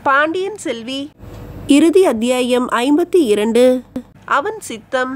பாண்டியன் செல்வி இறுதி அத்தியாயம் ஐம்பத்தி இரண்டு அவன் சித்தம்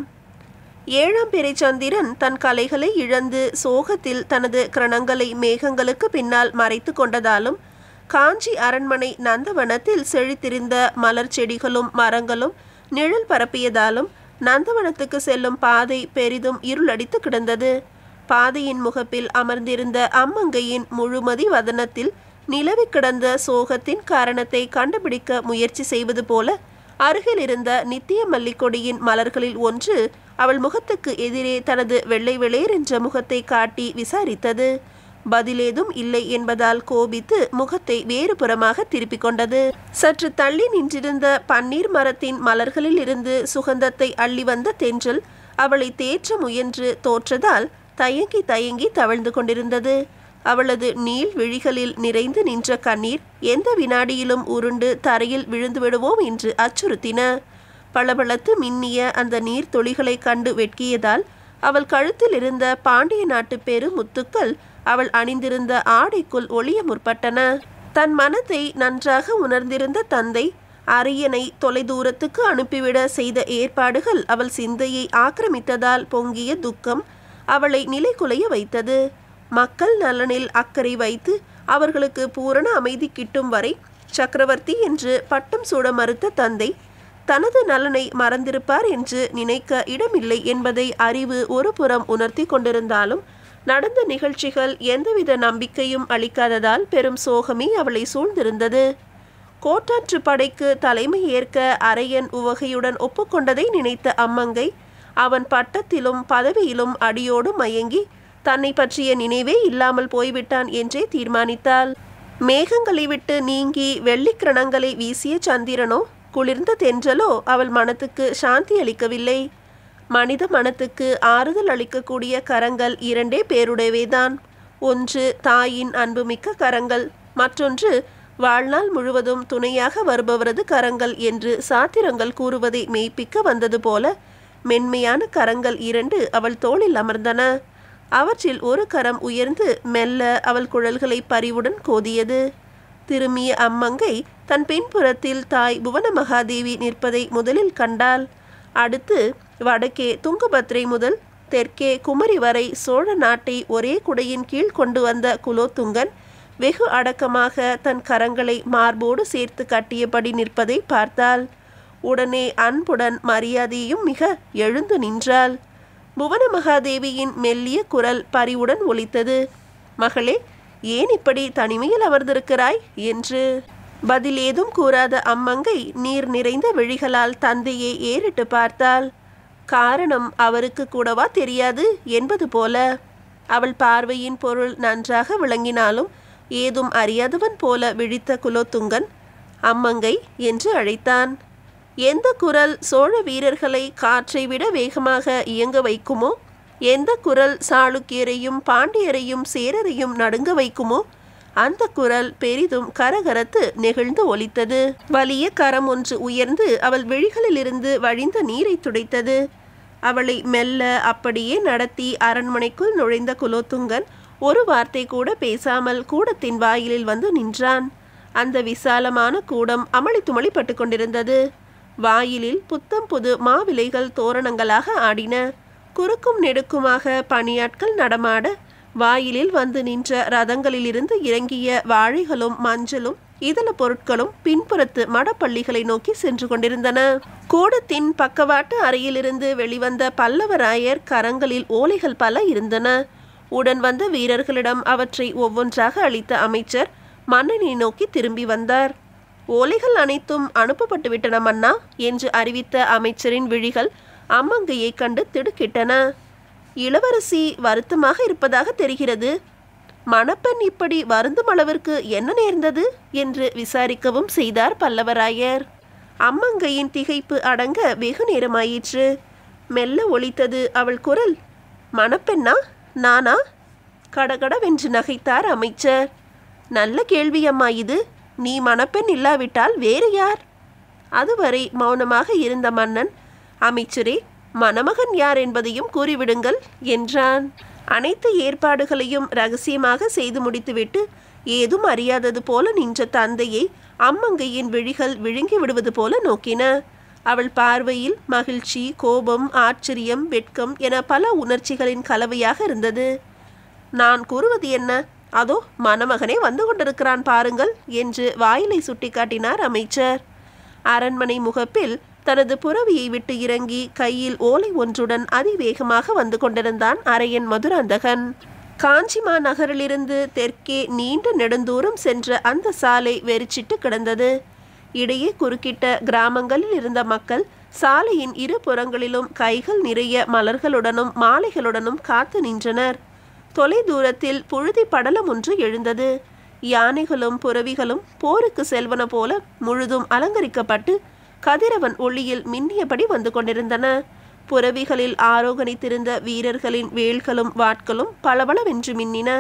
ஏழாம் பிறை சந்திரன் தன் கலைகளை இழந்து சோகத்தில் தனது கிரணங்களை மேகங்களுக்கு பின்னால் மறைத்து கொண்டதாலும் காஞ்சி அரண்மனை நந்தவனத்தில் செழித்திருந்த மலர் செடிகளும் மரங்களும் நிழல் பரப்பியதாலும் நந்தவனத்துக்கு செல்லும் பாதை பெரிதும் இருளடித்து கிடந்தது பாதையின் முகப்பில் அமர்ந்திருந்த அம்மங்கையின் முழுமதி வதனத்தில் நிலவி கிடந்த சோகத்தின் காரணத்தை கண்டுபிடிக்க முயற்சி செய்வது போல அருகில் இருந்த நித்திய மல்லிக்கொடியின் மலர்களில் ஒன்று அவள் முகத்துக்கு எதிரே தனது வெள்ளை வெளிர் என்ற முகத்தை காட்டி விசாரித்தது பதிலேதும் இல்லை என்பதால் கோபித்து முகத்தை வேறு புறமாக திருப்பிக் கொண்டது சற்று தள்ளி நின்றிருந்த பன்னீர் மரத்தின் மலர்களில் இருந்து சுகந்தத்தை அள்ளி வந்த தென்றல் அவளை தேற்ற முயன்று தோற்றதால் தயங்கி தயங்கி தவழ்ந்து கொண்டிருந்தது அவளது நீள் விழிகளில் நிறைந்து நின்ற கண்ணீர் எந்த வினாடியிலும் உருண்டு தரையில் விழுந்து விடுவோம் என்று அச்சுறுத்தின பளபளத்து மின்னிய அந்த நீர் துளிகளை கண்டு வெட்கியதால் அவள் கழுத்தில் இருந்த பாண்டிய நாட்டு பெரு முத்துக்கள் அவள் அணிந்திருந்த ஆடைக்குள் ஒளிய முற்பட்டன தன் மனத்தை நன்றாக உணர்ந்திருந்த தந்தை அரியணை தொலைதூரத்துக்கு அனுப்பிவிட செய்த ஏற்பாடுகள் அவள் சிந்தையை ஆக்கிரமித்ததால் பொங்கிய துக்கம் அவளை நிலைகுலைய வைத்தது மக்கள் நலனில் அக்கறை வைத்து அவர்களுக்கு பூரண அமைதி கிட்டும் வரை சக்கரவர்த்தி என்று பட்டம் சூட மறுத்த தந்தை தனது நலனை மறந்திருப்பார் என்று நினைக்க இடமில்லை என்பதை அறிவு ஒரு புறம் உணர்த்தி கொண்டிருந்தாலும் நடந்த நிகழ்ச்சிகள் எந்தவித நம்பிக்கையும் அளிக்காததால் பெரும் சோகமே அவளை சூழ்ந்திருந்தது கோட்டாற்று படைக்கு தலைமை ஏற்க அரையன் உவகையுடன் ஒப்புக்கொண்டதை நினைத்த அம்மங்கை அவன் பட்டத்திலும் பதவியிலும் அடியோடு மயங்கி தன்னை பற்றிய நினைவே இல்லாமல் போய்விட்டான் என்றே தீர்மானித்தாள் மேகங்களை விட்டு நீங்கி வெள்ளிக்கிரணங்களை வீசிய சந்திரனோ குளிர்ந்த தென்றலோ அவள் மனத்துக்கு சாந்தி அளிக்கவில்லை மனித மனத்துக்கு ஆறுதல் அளிக்கக்கூடிய கரங்கள் இரண்டே பேருடையவேதான் ஒன்று தாயின் அன்புமிக்க கரங்கள் மற்றொன்று வாழ்நாள் முழுவதும் துணையாக வருபவரது கரங்கள் என்று சாத்திரங்கள் கூறுவதை மெய்ப்பிக்க வந்தது போல மென்மையான கரங்கள் இரண்டு அவள் தோளில் அமர்ந்தன அவற்றில் ஒரு கரம் உயர்ந்து மெல்ல அவள் குழல்களை பரிவுடன் கோதியது திரும்பிய அம்மங்கை தன் பின்புறத்தில் தாய் புவன மகாதேவி நிற்பதை முதலில் கண்டாள் அடுத்து வடக்கே துங்கபத்ரை முதல் தெற்கே குமரி வரை சோழ நாட்டை ஒரே குடையின் கீழ் கொண்டு வந்த குலோத்துங்கன் வெகு அடக்கமாக தன் கரங்களை மார்போடு சேர்த்து கட்டியபடி நிற்பதை பார்த்தாள் உடனே அன்புடன் மரியாதையும் மிக எழுந்து நின்றாள் புவன மகாதேவியின் மெல்லிய குரல் பரிவுடன் ஒலித்தது மகளே ஏன் இப்படி தனிமையில் அமர்ந்திருக்கிறாய் என்று பதில் ஏதும் கூறாத அம்மங்கை நீர் நிறைந்த விழிகளால் தந்தையை ஏறிட்டு பார்த்தாள் காரணம் அவருக்கு கூடவா தெரியாது என்பது போல அவள் பார்வையின் பொருள் நன்றாக விளங்கினாலும் ஏதும் அறியாதவன் போல விழித்த குலோத்துங்கன் அம்மங்கை என்று அழைத்தான் எந்த குரல் சோழ வீரர்களை காற்றை விட வேகமாக இயங்க வைக்குமோ எந்த குரல் சாளுக்கியரையும் பாண்டியரையும் சேரரையும் நடுங்க வைக்குமோ அந்த குரல் பெரிதும் கரகரத்து நெகிழ்ந்து ஒலித்தது வலிய கரம் ஒன்று உயர்ந்து அவள் விழிகளிலிருந்து வழிந்த நீரை துடைத்தது அவளை மெல்ல அப்படியே நடத்தி அரண்மனைக்குள் நுழைந்த குலோத்துங்கன் ஒரு வார்த்தை கூட பேசாமல் கூடத்தின் வாயிலில் வந்து நின்றான் அந்த விசாலமான கூடம் அமளி துமளி பட்டு கொண்டிருந்தது வாயிலில் புத்தம் புது மாவிலைகள் தோரணங்களாக ஆடின குறுக்கும் நெடுக்குமாக பணியாட்கள் நடமாட வாயிலில் வந்து நின்ற ரதங்களிலிருந்து இறங்கிய வாழைகளும் மஞ்சளும் இதழ பொருட்களும் பின்புறத்து மடப்பள்ளிகளை நோக்கி சென்று கொண்டிருந்தன கூடத்தின் பக்கவாட்டு அறையிலிருந்து வெளிவந்த பல்லவராயர் கரங்களில் ஓலைகள் பல இருந்தன உடன் வந்த வீரர்களிடம் அவற்றை ஒவ்வொன்றாக அளித்த அமைச்சர் மன்னனை நோக்கி திரும்பி வந்தார் ஓலைகள் அனைத்தும் அனுப்பப்பட்டு விட்டன மன்னா என்று அறிவித்த அமைச்சரின் விழிகள் அம்மங்கையை கண்டு திடுக்கிட்டன இளவரசி வருத்தமாக இருப்பதாக தெரிகிறது மணப்பெண் இப்படி வருந்தும் அளவிற்கு என்ன நேர்ந்தது என்று விசாரிக்கவும் செய்தார் பல்லவராயர் அம்மங்கையின் திகைப்பு அடங்க வெகு நேரமாயிற்று மெல்ல ஒலித்தது அவள் குரல் மணப்பெண்ணா நானா கடகடவென்று நகைத்தார் அமைச்சர் நல்ல கேள்வி அம்மா இது நீ மணப்பெண் இல்லாவிட்டால் வேறு யார் அதுவரை மௌனமாக இருந்த மன்னன் அமைச்சரே மணமகன் யார் என்பதையும் கூறிவிடுங்கள் என்றான் அனைத்து ஏற்பாடுகளையும் ரகசியமாக செய்து முடித்துவிட்டு ஏதும் அறியாதது போல நின்ற தந்தையை அம்மங்கையின் விழிகள் விழுங்கி விடுவது போல நோக்கின அவள் பார்வையில் மகிழ்ச்சி கோபம் ஆச்சரியம் வெட்கம் என பல உணர்ச்சிகளின் கலவையாக இருந்தது நான் கூறுவது என்ன அதோ மணமகனே வந்து கொண்டிருக்கிறான் பாருங்கள் என்று வாயிலை சுட்டிக்காட்டினார் அமைச்சர் அரண்மனை முகப்பில் தனது புறவியை விட்டு இறங்கி கையில் ஓலை ஒன்றுடன் அதிவேகமாக வந்து கொண்டிருந்தான் அரையன் மதுராந்தகன் காஞ்சிமா நகரிலிருந்து தெற்கே நீண்ட நெடுந்தூரம் சென்ற அந்த சாலை வெறிச்சிட்டு கிடந்தது இடையே குறுக்கிட்ட கிராமங்களில் இருந்த மக்கள் சாலையின் இரு புறங்களிலும் கைகள் நிறைய மலர்களுடனும் மாலைகளுடனும் காத்து நின்றனர் தொலை தூரத்தில் புழுதி படலம் ஒன்று எழுந்தது யானைகளும் புறவிகளும் போருக்கு செல்வன போல முழுதும் அலங்கரிக்கப்பட்டு கதிரவன் ஒளியில் மின்னியபடி வந்து கொண்டிருந்தன புறவிகளில் ஆரோகணித்திருந்த வீரர்களின் வேல்களும் வாட்களும் பளபளவென்று மின்னின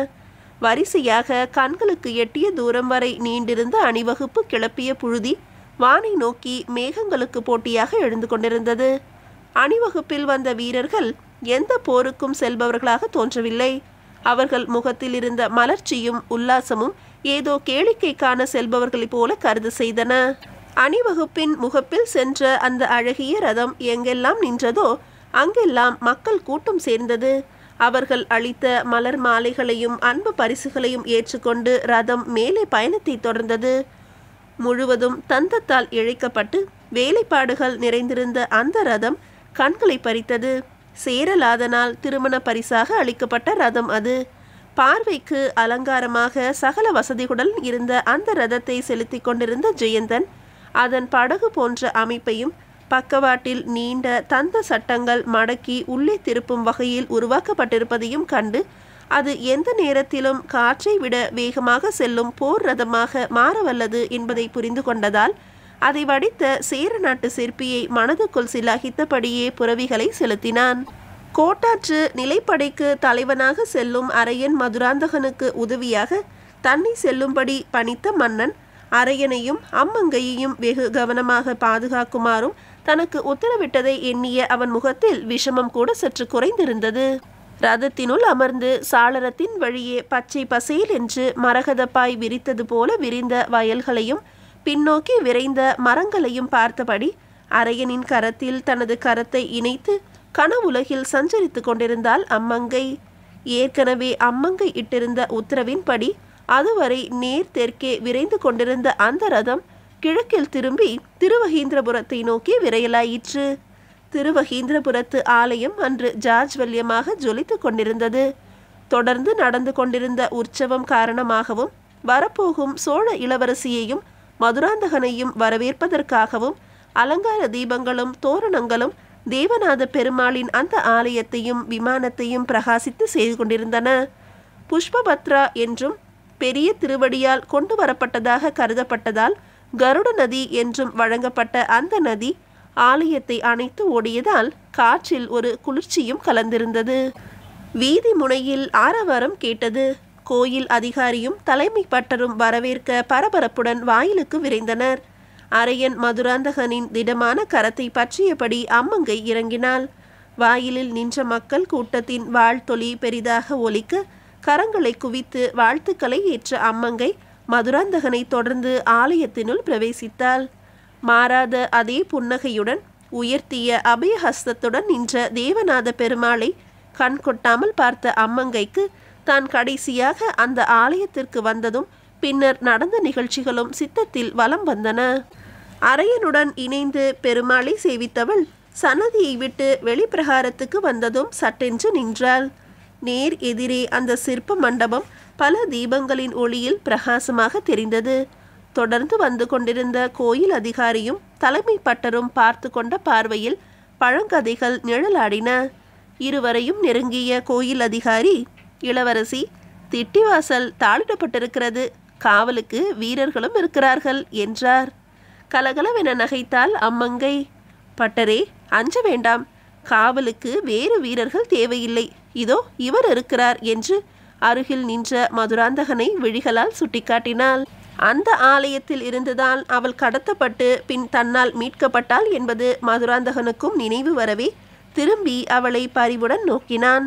வரிசையாக கண்களுக்கு எட்டிய தூரம் வரை நீண்டிருந்த அணிவகுப்பு கிளப்பிய புழுதி வானை நோக்கி மேகங்களுக்கு போட்டியாக எழுந்து கொண்டிருந்தது அணிவகுப்பில் வந்த வீரர்கள் எந்த போருக்கும் செல்பவர்களாக தோன்றவில்லை அவர்கள் முகத்தில் இருந்த மலர்ச்சியும் உல்லாசமும் ஏதோ கேளிக்கை காண செல்பவர்களைப் போல கருது செய்தன அணிவகுப்பின் முகப்பில் சென்ற அந்த அழகிய ரதம் எங்கெல்லாம் நின்றதோ அங்கெல்லாம் மக்கள் கூட்டம் சேர்ந்தது அவர்கள் அளித்த மலர் மாலைகளையும் அன்பு பரிசுகளையும் ஏற்றுக்கொண்டு ரதம் மேலே பயணத்தை தொடர்ந்தது முழுவதும் தந்தத்தால் இழைக்கப்பட்டு வேலைப்பாடுகள் நிறைந்திருந்த அந்த ரதம் கண்களை பறித்தது சேரலாதனால் திருமண பரிசாக அளிக்கப்பட்ட ரதம் அது பார்வைக்கு அலங்காரமாக சகல வசதிகளுடன் இருந்த அந்த ரதத்தை செலுத்திக் கொண்டிருந்த ஜெயந்தன் அதன் படகு போன்ற அமைப்பையும் பக்கவாட்டில் நீண்ட தந்த சட்டங்கள் மடக்கி உள்ளே திருப்பும் வகையில் உருவாக்கப்பட்டிருப்பதையும் கண்டு அது எந்த நேரத்திலும் காற்றை விட வேகமாக செல்லும் போர் ரதமாக மாறவல்லது என்பதை புரிந்து கொண்டதால் அதை வடித்த சேர நாட்டு சிற்பியை மனதுக்குள் சிலாகித்தபடியே புறவிகளை செலுத்தினான் கோட்டாற்று நிலைப்படைக்கு தலைவனாக செல்லும் அரையன் மதுராந்தகனுக்கு உதவியாக தன்னை செல்லும்படி பணித்த மன்னன் அரையனையும் அம்மங்கையையும் வெகு கவனமாக பாதுகாக்குமாறும் தனக்கு உத்தரவிட்டதை எண்ணிய அவன் முகத்தில் விஷமம் கூட சற்று குறைந்திருந்தது ரதத்தினுள் அமர்ந்து சாளரத்தின் வழியே பச்சை பசேல் என்று மரகதப்பாய் விரித்தது போல விரிந்த வயல்களையும் பின்னோக்கி விரைந்த மரங்களையும் பார்த்தபடி அரையனின் கரத்தில் தனது கரத்தை இணைத்து கனவுலகில் சஞ்சரித்து கொண்டிருந்தாள் அம்மங்கை ஏற்கனவே அம்மங்கை இட்டிருந்த உத்தரவின்படி அதுவரை நேர் தெற்கே விரைந்து கொண்டிருந்த அந்த ரதம் கிழக்கில் திரும்பி திருவகீந்திரபுரத்தை நோக்கி விரையலாயிற்று திருவகீந்திரபுரத்து ஆலயம் அன்று ஜாஜ்வல்யமாக ஜொலித்து கொண்டிருந்தது தொடர்ந்து நடந்து கொண்டிருந்த உற்சவம் காரணமாகவும் வரப்போகும் சோழ இளவரசியையும் மதுராந்தகனையும் வரவேற்பதற்காகவும் அலங்கார தீபங்களும் தோரணங்களும் தேவநாத பெருமாளின் அந்த ஆலயத்தையும் விமானத்தையும் பிரகாசித்து செய்து கொண்டிருந்தன புஷ்பபத்ரா என்றும் பெரிய திருவடியால் கொண்டு வரப்பட்டதாக கருதப்பட்டதால் கருட நதி என்றும் வழங்கப்பட்ட அந்த நதி ஆலயத்தை அணைத்து ஓடியதால் காற்றில் ஒரு குளிர்ச்சியும் கலந்திருந்தது வீதி முனையில் ஆரவாரம் கேட்டது கோயில் அதிகாரியும் தலைமை பட்டரும் வரவேற்க பரபரப்புடன் வாயிலுக்கு விரைந்தனர் அரையன் மதுராந்தகனின் திடமான கரத்தை பற்றியபடி அம்மங்கை இறங்கினாள் வாயிலில் நின்ற மக்கள் கூட்டத்தின் வாழ்த்தொலி பெரிதாக ஒலிக்க கரங்களை குவித்து வாழ்த்துக்களை ஏற்ற அம்மங்கை மதுராந்தகனை தொடர்ந்து ஆலயத்தினுள் பிரவேசித்தாள் மாறாத அதே புன்னகையுடன் உயர்த்திய அபயஹஸ்தத்துடன் நின்ற தேவநாத பெருமாளை கண் கொட்டாமல் பார்த்த அம்மங்கைக்கு தான் கடைசியாக அந்த ஆலயத்திற்கு வந்ததும் பின்னர் நடந்த நிகழ்ச்சிகளும் சித்தத்தில் வலம் வந்தன அரையனுடன் இணைந்து பெருமாளை சேவித்தவள் சன்னதியை விட்டு வெளிப்பிரகாரத்துக்கு வந்ததும் சட்டென்று நின்றாள் நேர் எதிரே அந்த சிற்ப மண்டபம் பல தீபங்களின் ஒளியில் பிரகாசமாக தெரிந்தது தொடர்ந்து வந்து கொண்டிருந்த கோயில் அதிகாரியும் தலைமை பட்டரும் பார்த்து கொண்ட பார்வையில் பழங்கதைகள் நிழலாடின இருவரையும் நெருங்கிய கோயில் அதிகாரி இளவரசி திட்டிவாசல் தாளிடப்பட்டிருக்கிறது காவலுக்கு வீரர்களும் இருக்கிறார்கள் என்றார் கலகலவென நகைத்தால் அம்மங்கை பட்டரே அஞ்ச வேண்டாம் காவலுக்கு வேறு வீரர்கள் தேவையில்லை இதோ இவர் இருக்கிறார் என்று அருகில் நின்ற மதுராந்தகனை விழிகளால் சுட்டிக்காட்டினாள் அந்த ஆலயத்தில் இருந்துதான் அவள் கடத்தப்பட்டு பின் தன்னால் மீட்கப்பட்டாள் என்பது மதுராந்தகனுக்கும் நினைவு வரவே திரும்பி அவளை பரிவுடன் நோக்கினான்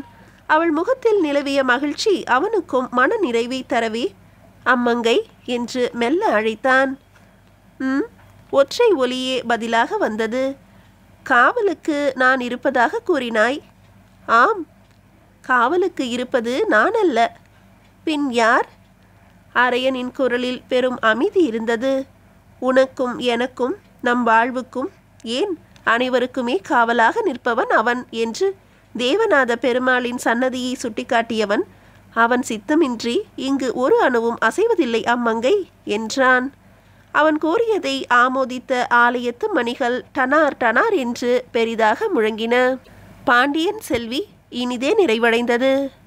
அவள் முகத்தில் நிலவிய மகிழ்ச்சி அவனுக்கும் மன நிறைவை தரவே அம்மங்கை என்று மெல்ல அழைத்தான் ம் ஒற்றை ஒலியே பதிலாக வந்தது காவலுக்கு நான் இருப்பதாக கூறினாய் ஆம் காவலுக்கு இருப்பது நான் அல்ல பின் யார் அரையனின் குரலில் பெரும் அமைதி இருந்தது உனக்கும் எனக்கும் நம் வாழ்வுக்கும் ஏன் அனைவருக்குமே காவலாக நிற்பவன் அவன் என்று தேவநாத பெருமாளின் சன்னதியை சுட்டிக்காட்டியவன் அவன் சித்தமின்றி இங்கு ஒரு அணுவும் அசைவதில்லை அம்மங்கை என்றான் அவன் கூறியதை ஆமோதித்த ஆலயத்து மணிகள் டனார் டனார் என்று பெரிதாக முழங்கின பாண்டியன் செல்வி இனிதே நிறைவடைந்தது